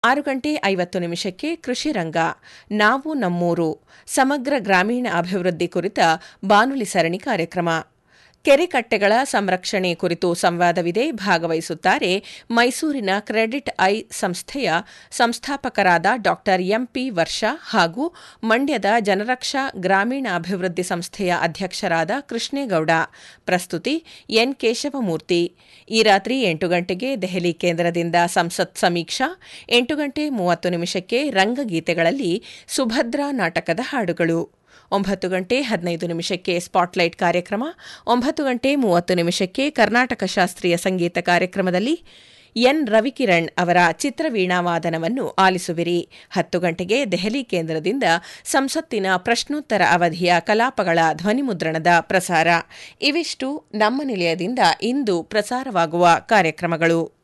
ಆರು ಗಂಟೆ ಐವತ್ತು ನಿಮಿಷಕ್ಕೆ ಕೃಷಿ ರಂಗ ನಾವು ನಮ್ಮೂರು ಸಮಗ್ರ ಗ್ರಾಮೀಣ ಅಭಿವೃದ್ಧಿ ಕುರಿತ ಬಾನುಲಿ ಸರಣಿ ಕಾರ್ಯಕ್ರಮ ಕೆರೆಕಟ್ಟೆಗಳ ಸಂರಕ್ಷಣೆ ಕುರಿತು ಸಂವಾದವಿದೆ ಭಾಗವಹಿಸುತ್ತಾರೆ ಮೈಸೂರಿನ ಕ್ರೆಡಿಟ್ ಐ ಸಂಸ್ಥೆಯ ಸಂಸ್ಥಾಪಕರಾದ ಡಾ ಎಂಪಿ ವರ್ಷ ಹಾಗೂ ಮಂಡ್ಯದ ಜನರಕ್ಷಾ ಗ್ರಾಮೀಣ ಅಭಿವೃದ್ಧಿ ಸಂಸ್ಥೆಯ ಅಧ್ಯಕ್ಷರಾದ ಕೃಷ್ಣೇಗೌಡ ಪ್ರಸ್ತುತಿ ಎನ್ ಕೇಶವಮೂರ್ತಿ ಈ ರಾತ್ರಿ ಎಂಟು ಗಂಟೆಗೆ ದೆಹಲಿ ಕೇಂದ್ರದಿಂದ ಸಂಸತ್ ಸಮೀಕ್ಷಾ ಎಂಟು ಗಂಟೆ ಮೂವತ್ತು ನಿಮಿಷಕ್ಕೆ ರಂಗಗೀತೆಗಳಲ್ಲಿ ಸುಭದ್ರಾ ನಾಟಕದ ಹಾಡುಗಳು ಒಂಬತ್ತು ಗಂಟೆ ಹದಿನೈದು ನಿಮಿಷಕ್ಕೆ ಸ್ಪಾಟ್ಲೈಟ್ ಕಾರ್ಯಕ್ರಮ ಒಂಬತ್ತು ಗಂಟೆ ಮೂವತ್ತು ನಿಮಿಷಕ್ಕೆ ಕರ್ನಾಟಕ ಶಾಸ್ತ್ರೀಯ ಸಂಗೀತ ಕಾರ್ಯಕ್ರಮದಲ್ಲಿ ಎನ್ ರವಿಕಿರಣ್ ಅವರ ಚಿತ್ರವೀಣಾವಾದನವನ್ನು ಆಲಿಸುವಿರಿ ಹತ್ತು ಗಂಟೆಗೆ ದೆಹಲಿ ಕೇಂದ್ರದಿಂದ ಸಂಸತ್ತಿನ ಪ್ರಶ್ನೋತ್ತರ ಅವಧಿಯ ಕಲಾಪಗಳ ಧ್ವನಿಮುದ್ರಣದ ಪ್ರಸಾರ ಇವಿಷ್ಟು ನಮ್ಮ ನಿಲಯದಿಂದ ಇಂದು ಪ್ರಸಾರವಾಗುವ ಕಾರ್ಯಕ್ರಮಗಳು